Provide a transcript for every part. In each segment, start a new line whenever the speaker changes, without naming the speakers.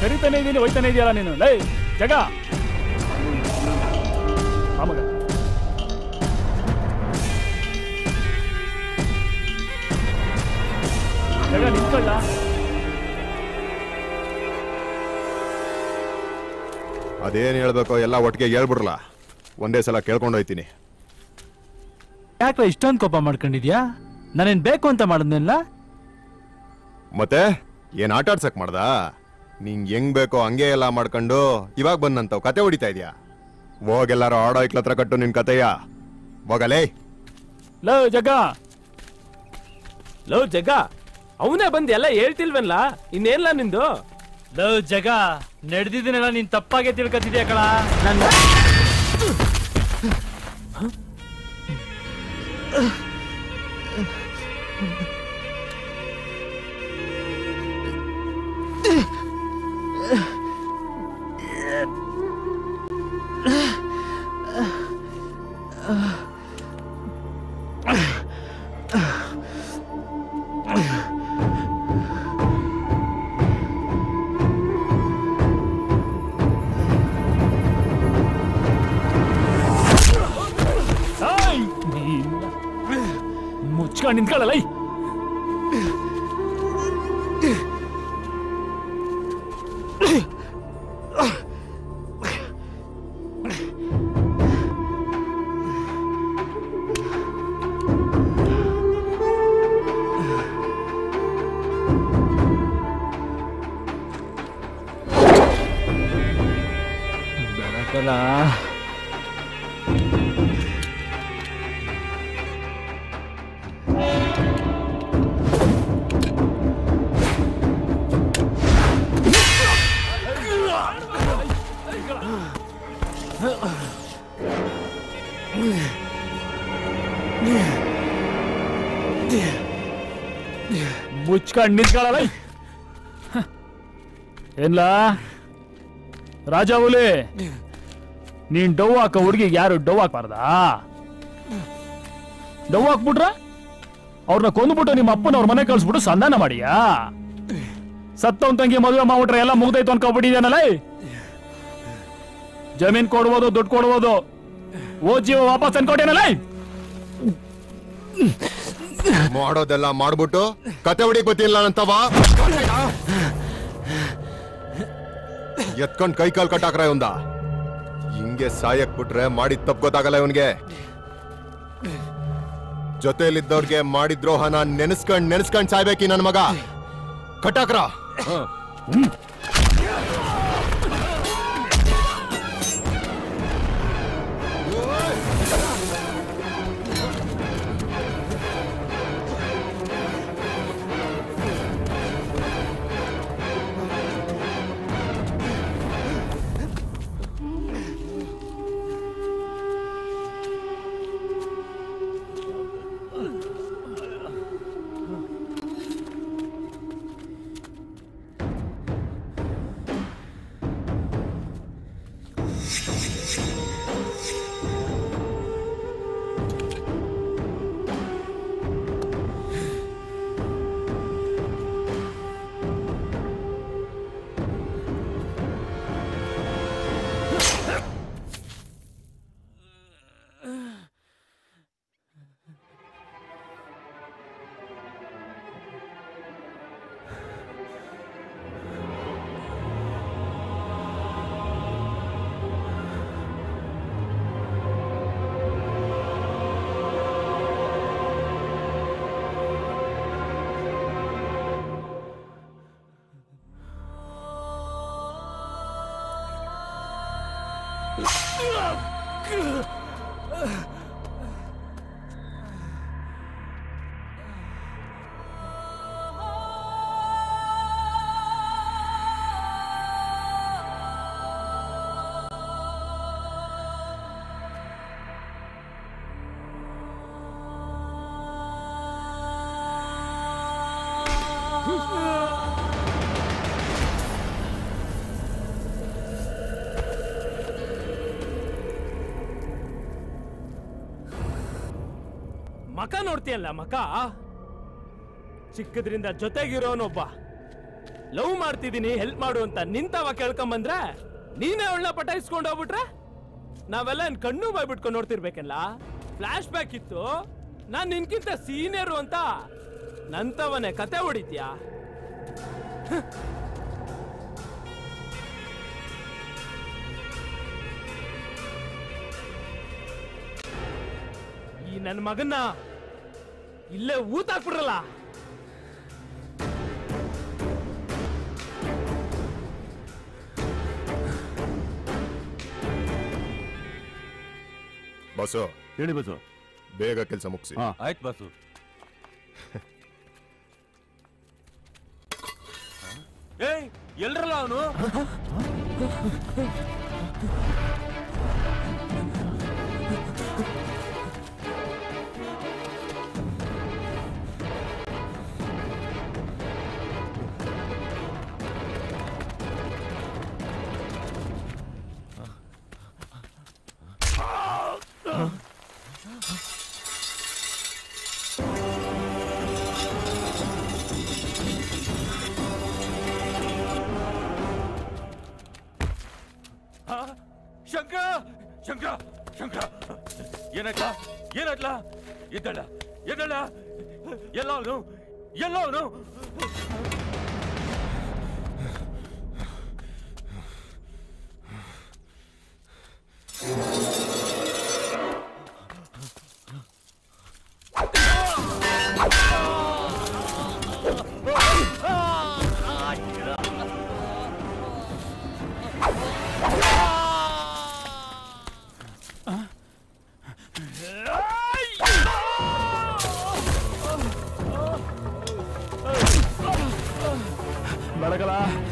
ಕರಿತಾನೆ ಇದೀನಿ ಹೋಯ್ತಾನೆ ಇದೆಯಲ್ಲ ನೀನು ಲೈ ಜಗ ಆ ಮಗ ಜಗ ನಿಂತ್ಕೊಳ್ಳ
ಅದೇನ್ ಹೇಳ್ಬೇಕೋ ಎಲ್ಲ ಒಟ್ಟಿಗೆ ಹೇಳ್ಬಿಡ್ರಲ್ಲ ಒಂದೇ ಸಲ ಕೇಳ್ಕೊಂಡು ಹೋಯ್ತೀನಿ
ಯಾಕೆ ಇಷ್ಟೊಂದು ಕೋಪ ಮಾಡ್ಕೊಂಡಿದ್ಯಾ ನಾನೇನ್ ಬೇಕು ಅಂತ ಮಾಡಿದ್ನಿಲ್ಲ
ಮತ್ತೆ ಏನ್ ಆಟ ಆಡ್ಸಕ್ ಮಾಡ್ದ ನಿಂಗ್ ಹೆಂಗ್ ಬೇಕೋ ಹಂಗೆ ಎಲ್ಲ ಮಾಡ್ಕೊಂಡು ಇವಾಗ ಬಂದಂತವ್ ಕತೆ ಹೊಡಿತಾ ಇದ್ಯಾ ಹೋಗೆಲ್ಲಾರು ಆಡೋ ಇಕ್ಲತ್ರ ಕಟ್ಟು ನಿನ್ ಕತೆಯ ಹೋಗಲೇ
ಲೋ ಜಗ
ಲೋ ಜಗ್ಗ ಅವನೇ ಬಂದ್ ಎಲ್ಲ ಹೇಳ್ತಿಲ್ವಲ್ಲ ಇನ್ನೇನ್ಲ ನಿಂದು
ಲೋ ಜಗ ನಡೆದಿದ್ದೀನೆಲ್ಲ ನೀನ್ ತಪ್ಪಾಗೆ ತಿಳ್ಕೊತಿದ್ಯಾ ಕಳ ನನ್ನ ಮುಚ್ಕೊಂಡು ನಿಂತ್ಕೊಳ್ಳಲ್ಲ ಐ. ಬರಕಲ್ಲ ಮುಚ್ಕೊಂಡು ನಿಂತ್ಕೊಳ್ಳಲ್ಲ ಐ. ಏನ್ಲ ರಾಜ ಹುಲಿ ನೀನ್ ಡವ್ ಹಾಕ ಹುಡುಗಿಗೆ ಯಾರು ಡವ್ ಹಾಕ್ಬಾರ್ದಾ ಡವ್ ಹಾಕ್ಬಿಟ್ರ ಅವ್ರನ್ನ ಕೊಂದ್ಬಿಟ್ಟು ನಿಮ್ಮ ಅಪ್ಪನ ಅವ್ರ ಮನೆ ಕಳ್ಸ್ಬಿಟ್ಟು ಸಂಧಾನ ಮಾಡಿಯಾ ಸತ್ತವನ್ ತಂಗಿ ಮದುವೆ ಮಾಡ್ಬಿಟ್ರೆ ಎಲ್ಲ ಮುಗ್ದೈತು ಅನ್ಕೊಬಿಟ್ಟಿದ್ಯಾನಲ್ಲ ಜಮೀನ್ ಕೊಡ್ಬೋದು ದುಡ್ಡು ಕೊಡ್ಬೋದು ಓ ಜೀವ ವಾಪಸ್ ಅನ್ಕೊಟ್ಟೇನಲ್ಲ
ಮಾಡೋದೆಲ್ಲ ಮಾಡ್ಬಿಟ್ಟು ಕತೆ ಹೊಡಿಕ್ ಗೊತ್ತಿಲ್ಲ ಅಂತವ ಎತ್ಕೊಂಡ್ ಕೈ ಕಾಲ್ ಕಟ್ಟಾಕ್ರ ಇವಂದ ಹಿಂಗೆ ಸಾಯಕ್ ಬಿಟ್ರೆ ಮಾಡಿದ್ ತಪ್ಪು ಗೊತ್ತಾಗಲ್ಲ ಇವನ್ಗೆ ಜೊತೆಲಿದ್ದವ್ರಿಗೆ ಮಾಡಿದ್ರೋಹನ ನೆನೆಸ್ಕೊಂಡ್ ನೆನೆಸ್ಕೊಂಡ್ ಸಾಯ್ಬೇಕಿ ನನ್ ಮಗ ಕಟ್ಟಾಕ್ರ
ಮಕ ನೋಡ್ತೀಯಲ್ಲ ಮಕ ಚಿಕ್ಕದ್ರಿಂದ ಜೊತೆಗಿರೋನೊಬ್ಬ ಲವ್ ಮಾಡ್ತಿದೀನಿ ಹೆಲ್ಪ್ ಮಾಡು ಅಂತ ನಿಂತವ ಕೇಳ್ಕೊಂಬಂದ್ರೆ ನೀನೇ ಅವಳನ್ನ ಪಟಾಯಿಸ್ಕೊಂಡು ಹೋಗ್ಬಿಟ್ರೆ ನಾವೆಲ್ಲ ನನ್ ಕಣ್ಣು ಬಾಯ್ ಬಿಟ್ಕೊಂಡು ನೋಡ್ತಿರ್ಬೇಕಲ್ಲ ಫ್ಲಾಶ್ ಬ್ಯಾಕ್ ಇತ್ತು ನಾನ್ ನಿನ್ಕಿಂತ ಸೀನಿಯರು ಅಂತ ನಂತವನೇ ಕತೆ ಹೊಡಿತ್ಯಾ ಈ ನನ್ನ ಮಗನ್ನ ಇಲ್ಲೇ ಊತ ಹಾಕ್ಬಿಡ್ರಲ್ಲ
ಬಸ್ಸು
ಹೇಳಿ ಬಸ್ಸು
ಬೇಗ ಕೆಲಸ ಮುಗಿಸಿ
ಹಾ ಆಯ್ತು ಬಸ್ಸು ಏಯ್ ಎಲ್ರಲ್ಲ ಅವನು ಶಂಕರ ಶಂಕರ ಶಂಕರ ಏನಾಯ್ತಾ ಏನಾಯ್ತಲ್ಲ ಎದ್ದಳ ಎದ್ದಳ ಎಲ್ಲ ಅವನು ಎಲ್ಲ ಅವನು
ಬೆಳಗಲ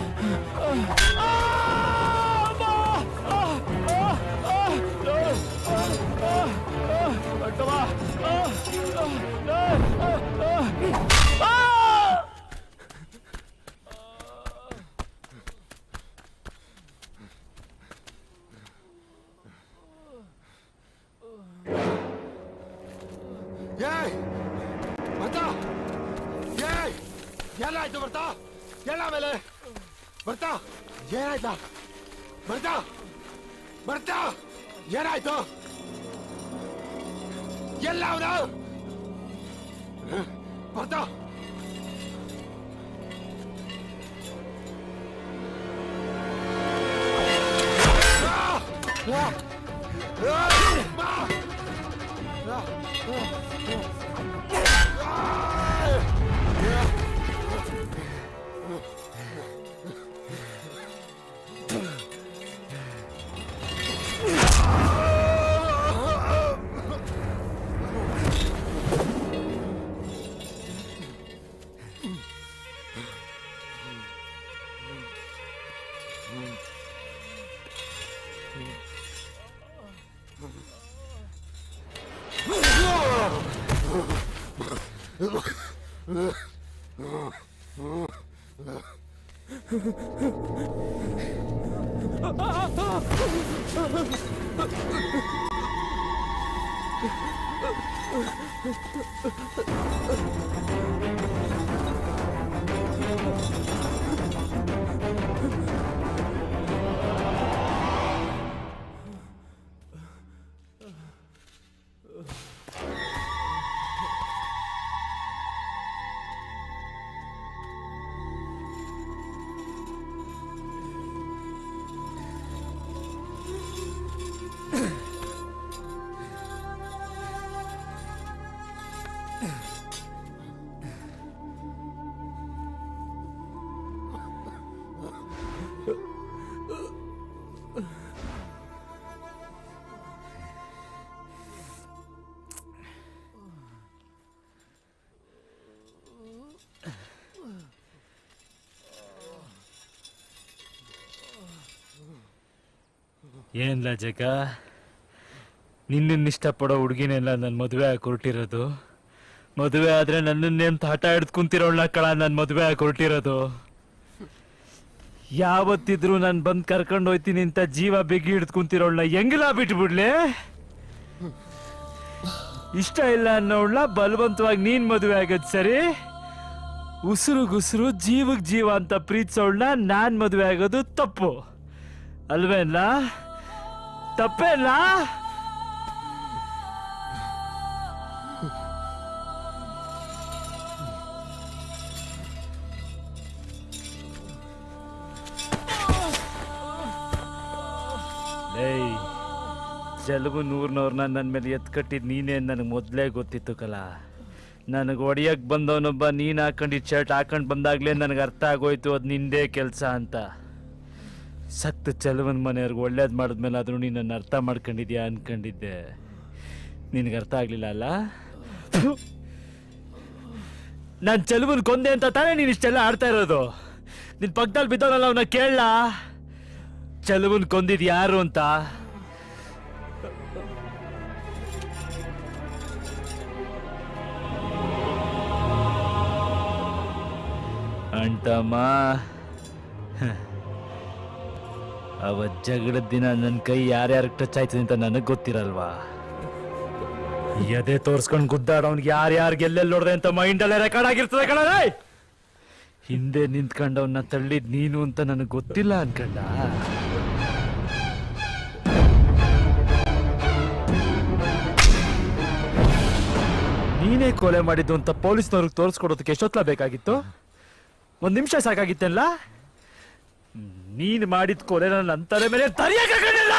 ಏಯ್ ಬರ್ತಾ ಏಯ್ ಏನಾಯ್ತು ಬರ್ತಾ ಎಲ್ಲ ಆಮೇಲೆ ಬರ್ತಾ ಏನಾಯ್ತಾ ಬರ್ತಾ ಬರ್ತಾ ಏನಾಯ್ತು ಎಲ್ಲ ಅವನು ಬರ್ತಾ
ಏನಿಲ್ಲ ಜಗ ನಿನ್ನನ್ನು ಇಷ್ಟಪಡೋ ಹುಡುಗಿನೆಲ್ಲ ನನ್ನ ಮದುವೆ ಆಗಿ ಹೊರಟಿರೋದು ಮದುವೆ ಆದ್ರೆ ನನ್ನನ್ನೇಂತ ಹಠ ಹಿಡ್ದು ಕುಂತಿರೋಳ್ನ ಕಳ ನನ್ನ ಮದುವೆ ಆಗಿ ಹೊರಟಿರೋದು ಯಾವತ್ತಿದ್ರು ನಾನು ಬಂದು ಕರ್ಕೊಂಡು ಹೋಯ್ತೀನಿ ಅಂತ ಜೀವ ಬಿಗಿ ಹಿಡ್ದು ಕುಂತಿರೋಳ್ನ ಹೆಂಗಿಲ್ಲ ಬಿಟ್ಬಿಡ್ಲಿ ಇಷ್ಟ ಇಲ್ಲ ಅನ್ನೋಳ್ನ ಬಲವಂತವಾಗಿ ನೀನ್ ಮದುವೆ ಆಗೋದು ಸರಿ ಉಸಿರುಗುಸಿರು ಜೀವಕ್ ಜೀವ ಅಂತ ಪ್ರೀತಿಸೋಳ್ನ ನಾನ್ ಮದುವೆ ಆಗೋದು ತಪ್ಪು ಅಲ್ವೇನ ತಪ್ಪೇನ ಏಯ್ ಜಲಬು ನೂರ್ನವ್ರನ್ನ ನನ್ನ ಮೇಲೆ ಎತ್ಕಟ್ಟಿದ್ ನೀನೇ ನನಗೆ ಮೊದಲೇ ಗೊತ್ತಿತ್ತು ಕಲ ನನಗೆ ಹೊಡಿಯಕ್ಕೆ ಬಂದವನೊಬ್ಬ ನೀನು ಹಾಕೊಂಡಿದ್ದ ಶರ್ಟ್ ಹಾಕೊಂಡು ಬಂದಾಗಲೇ ನನಗೆ ಅರ್ಥ ಆಗೋಯ್ತು ಅದು ನಿಂದೇ ಕೆಲಸ ಅಂತ ಸತ್ತು ಚಲವನ್ ಮನೆಯವ್ರಿಗೆ ಒಳ್ಳೇದು ಮಾಡಿದ್ಮೇಲೆ ಆದರೂ ನೀನು ನನ್ನ ಅರ್ಥ ಮಾಡ್ಕೊಂಡಿದ್ಯಾ ಅನ್ಕೊಂಡಿದ್ದೆ ನಿನಗೆ ಅರ್ಥ ಆಗಲಿಲ್ಲ ಅಲ್ಲ ನಾನು ಚೆಲುವನ್ ಕೊಂದೆ ಅಂತ ತಾನೇ ನೀನು ಇಷ್ಟೆಲ್ಲ ಆಡ್ತಾ ಇರೋದು ನಿನ್ನ ಪಕ್ಕದಲ್ಲಿ ಬಿದ್ದವನಲ್ಲ ಅವನ ಕೇಳಲ್ಲ ಚೆಲುವನ್ ಕೊಂದಿದ್ ಯಾರು ಅಂತ ಅಂಟಮ್ಮ ಅವತ್ ಜಗಳದ ದಿನ ನನ್ನ ಕೈ ಯಾರ್ಯಾರಿಗೆ ಟಚ್ ಆಯ್ತದೆ ಅಂತ ನನಗೆ ಗೊತ್ತಿರಲ್ವಾ ಎದೆ ತೋರ್ಸ್ಕೊಂಡು ಗುದ್ದಾಡೋನ್ಗೆ ಯಾರ್ಯಾರಿಗೆ ಎಲ್ಲೆಲ್ಲಿ ನೋಡ್ದೆ ಅಂತ ಮೈಂಡಲ್ಲೇ ರೆಕಾರ್ಡ್ ಆಗಿರ್ತದೆ ಕಣ ಹಿಂದೆ ನಿಂತ್ಕೊಂಡವನ್ನ ತಳ್ಳಿದ್ ನೀನು ಅಂತ ನನಗೆ ಗೊತ್ತಿಲ್ಲ ಅನ್ಕಂಡ ನೀನೇ ಕೊಲೆ ಮಾಡಿದ್ದು ಅಂತ ಪೊಲೀಸ್ನವ್ರಿಗೆ ತೋರಿಸ್ಕೊಡೋದಕ್ಕೆ ಎಷ್ಟೊತ್ಲ ಬೇಕಾಗಿತ್ತು ಒಂದ್ ನಿಮಿಷ ಸಾಕಾಗಿತ್ತಲ್ಲ ನೀನ್ ಮಾಡಿದ ಕೊಲೆ ನನ್ನ ಅಂತರ ಮೇಲೆ ತರಿಯಕ್ಕಾಗಲಿಲ್ಲ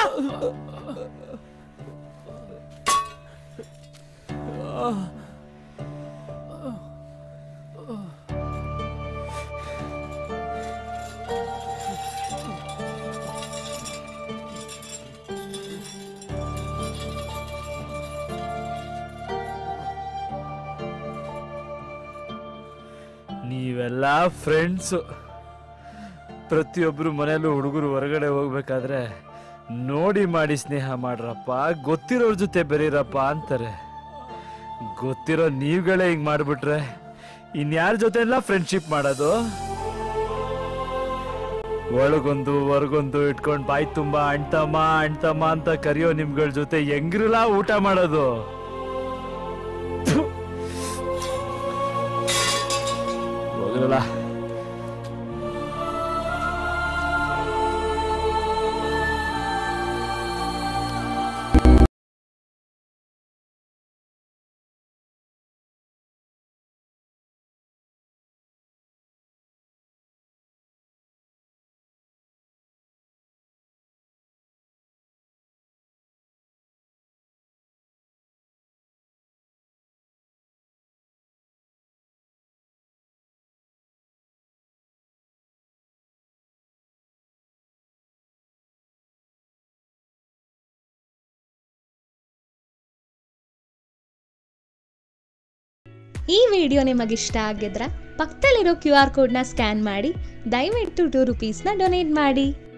ನೀವೆಲ್ಲ ಫ್ರೆಂಡ್ಸು ಪ್ರತಿಯೊಬ್ಬರು ಮನೆಯಲ್ಲೂ ಹುಡುಗರು ಹೊರಗಡೆ ಹೋಗ್ಬೇಕಾದ್ರೆ ನೋಡಿ ಮಾಡಿ ಸ್ನೇಹ ಮಾಡ್ರಪ್ಪ ಗೊತ್ತಿರೋರ್ ಜೊತೆ ಬೆರೀರಪ್ಪ ಅಂತಾರೆ ಗೊತ್ತಿರೋ ನೀವುಗಳೇ ಹಿಂಗ್ ಮಾಡ್ಬಿಟ್ರೆ ಇನ್ಯಾರ ಜೊತೆ ಎಲ್ಲ ಫ್ರೆಂಡ್ಶಿಪ್ ಮಾಡೋದು ಒಳಗೊಂದು ಹೊರಗೊಂದು ಇಟ್ಕೊಂಡು ಬಾಯಿ ತುಂಬಾ ಅಣ್ತಮ್ಮ ಅಣ್ತಮ್ಮ ಅಂತ ಕರೆಯೋ ನಿಮ್ಗಳ ಜೊತೆ ಹೆಂಗಿರಲ್ಲ ಊಟ ಮಾಡೋದು ಥು. ಹೋಗ್ರಲ್ಲ
ಈ ವಿಡಿಯೋ ನಿಮಗಿಷ್ಟ ಆಗಿದ್ರೆ ಪಕ್ಕದಲ್ಲಿರೋ ಕ್ಯೂ ಆರ್ ಕೋಡ್ನ ಸ್ಕ್ಯಾನ್ ಮಾಡಿ ದಯವಿಟ್ಟು ಟೂ ರುಪೀಸ್ನ ಡೊನೇಟ್ ಮಾಡಿ